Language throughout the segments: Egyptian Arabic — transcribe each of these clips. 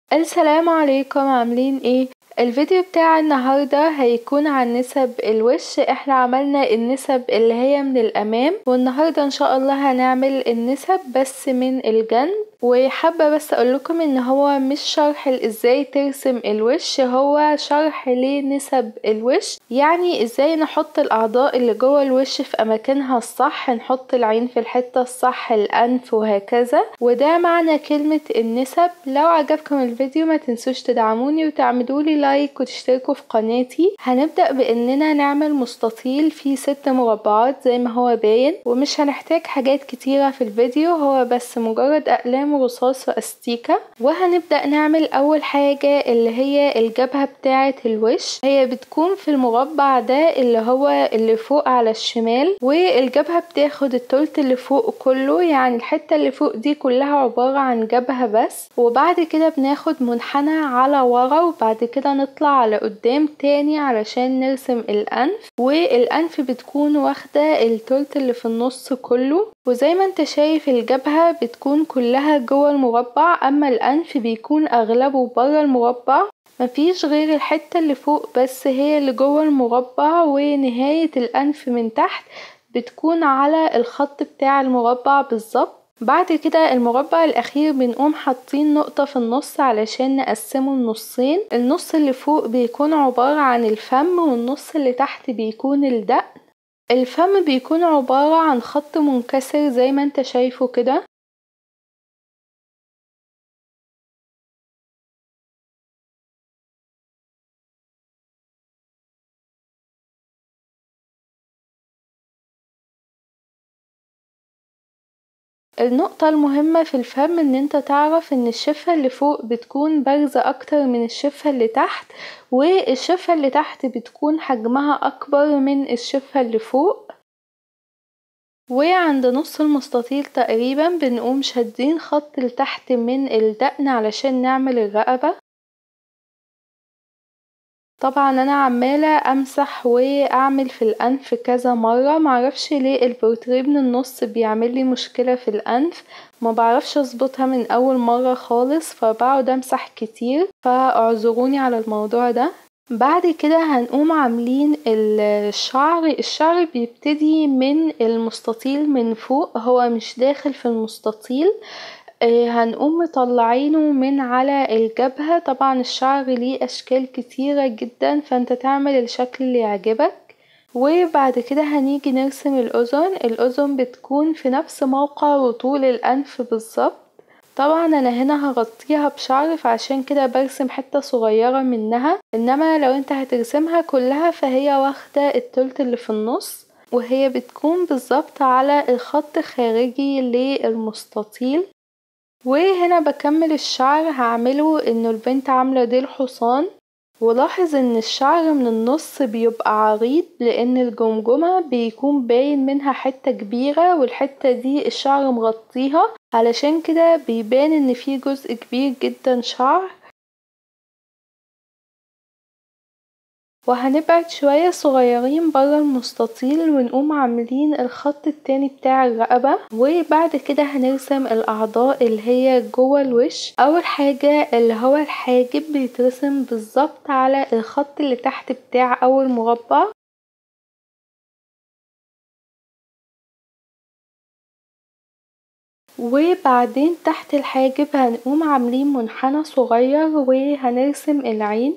السلام عليكم عاملين ايه الفيديو بتاع النهاردة هيكون عن نسب الوش احنا عملنا النسب اللي هي من الامام والنهاردة ان شاء الله هنعمل النسب بس من الجنب وحابة بس اقولكم ان هو مش شرح ازاي ترسم الوش هو شرح لنسب الوش يعني ازاي نحط الاعضاء اللي جوه الوش في اماكنها الصح نحط العين في الحتة الصح الانف وهكذا وده معنى كلمة النسب لو عجبكم الفيديو متنسوش تدعموني وتعملولي لايك وتشتركوا في قناتي هنبدأ باننا نعمل مستطيل فيه ست مربعات زي ما هو باين ومش هنحتاج حاجات كتيرة في الفيديو هو بس مجرد اقلام رصاص واستيكة وهنبدأ نعمل اول حاجة اللي هي الجبهة بتاعة الوش هي بتكون في المربع ده اللي هو اللي فوق على الشمال والجبهة بتاخد التلت اللي فوق كله يعني الحتة اللي فوق دي كلها عبارة عن جبهة بس وبعد كده بناخد منحنى على ورا وبعد كده نطلع على قدام تاني علشان نرسم الانف والانف بتكون واخدة التلت اللي في النص كله وزي ما انت شايف الجبهة بتكون كلها جوه المربع اما الانف بيكون اغلبه برا المربع مفيش غير الحتة اللي فوق بس هي اللي جوه المربع ونهاية الانف من تحت بتكون على الخط بتاع المربع بالظبط بعد كده المربع الاخير بنقوم حاطين نقطة في النص علشان نقسمه لنصين النص اللي فوق بيكون عبارة عن الفم والنص اللي تحت بيكون الدقن الفم بيكون عبارة عن خط منكسر زي ما انت شايفه كده النقطة المهمة في الفم ان انت تعرف ان الشفة اللي فوق بتكون بارزة اكتر من الشفة اللي تحت والشفة اللي تحت بتكون حجمها اكبر من الشفة اللي فوق وعند نص المستطيل تقريبا بنقوم شادين خط لتحت من الدقن علشان نعمل الرقبة طبعا انا عمالة امسح واعمل في الانف كذا مرة معرفش ليه البورتريه من النص بيعملي مشكلة في الانف مبعرفش اظبطها من اول مرة خالص فبقعد امسح كتير فاعذروني على الموضوع ده بعد كده هنقوم عاملين الشعر الشعر بيبتدي من المستطيل من فوق هو مش داخل في المستطيل هنقوم مطلعينه من على الجبهة طبعا الشعر ليه اشكال كتيرة جدا فانت تعمل الشكل اللي يعجبك وبعد كده هنيجي نرسم الاذن الاذن بتكون في نفس موقع وطول الانف بالظبط طبعا انا هنا هغطيها بشعر فعشان كده برسم حتة صغيرة منها انما لو انت هترسمها كلها فهي واخدة التلت اللي في النص وهي بتكون بالظبط على الخط خارجي للمستطيل وهنا بكمل الشعر هعمله انه البنت عاملة ديل حصان ولاحظ ان الشعر من النص بيبقى عريض لان الجمجمة بيكون باين منها حتة كبيرة والحتة دي الشعر مغطيها علشان كده بيبان ان في جزء كبير جدا شعر وهنبعد شوية صغيرين برا المستطيل ونقوم عاملين الخط التاني بتاع الرقبة وبعد كده هنرسم الاعضاء اللي هي جوه الوش اول حاجة اللي هو الحاجب بيترسم بالظبط على الخط اللي تحت بتاع اول مربع وبعدين تحت الحاجب هنقوم عاملين منحنى صغير وهنرسم العين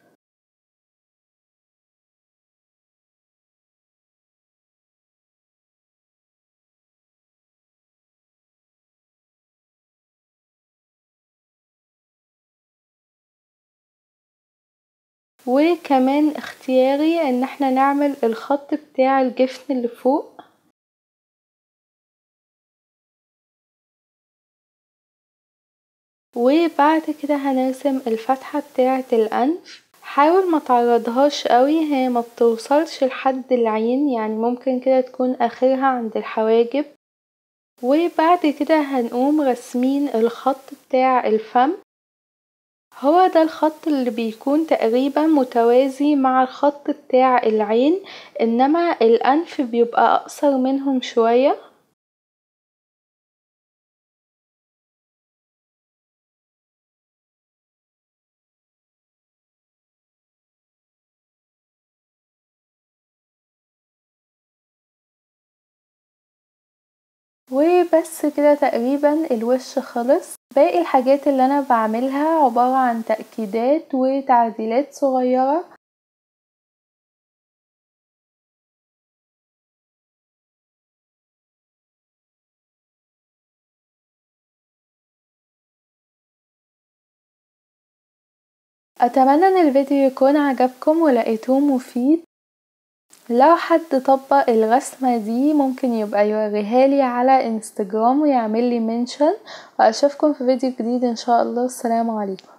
وكمان اختياري ان احنا نعمل الخط بتاع الجفن اللي فوق وبعد كده هنرسم الفتحة بتاعة الانف حاول متعرضهاش اوي هي مبتوصلش لحد العين يعني ممكن كده تكون اخرها عند الحواجب وبعد كده هنقوم راسمين الخط بتاع الفم هو ده الخط اللي بيكون تقريبا متوازي مع الخط بتاع العين انما الانف بيبقى اقصر منهم شوية وبس كده تقريبا الوش خلص باقي الحاجات اللي انا بعملها عبارة عن تأكيدات وتعديلات صغيرة اتمنى ان الفيديو يكون عجبكم ولقيتوه مفيد لو حد طبق الرسمة دي ممكن يبقى يوريهالي على انستجرام ويعملي منشن واشوفكم في فيديو جديد ان شاء الله السلام عليكم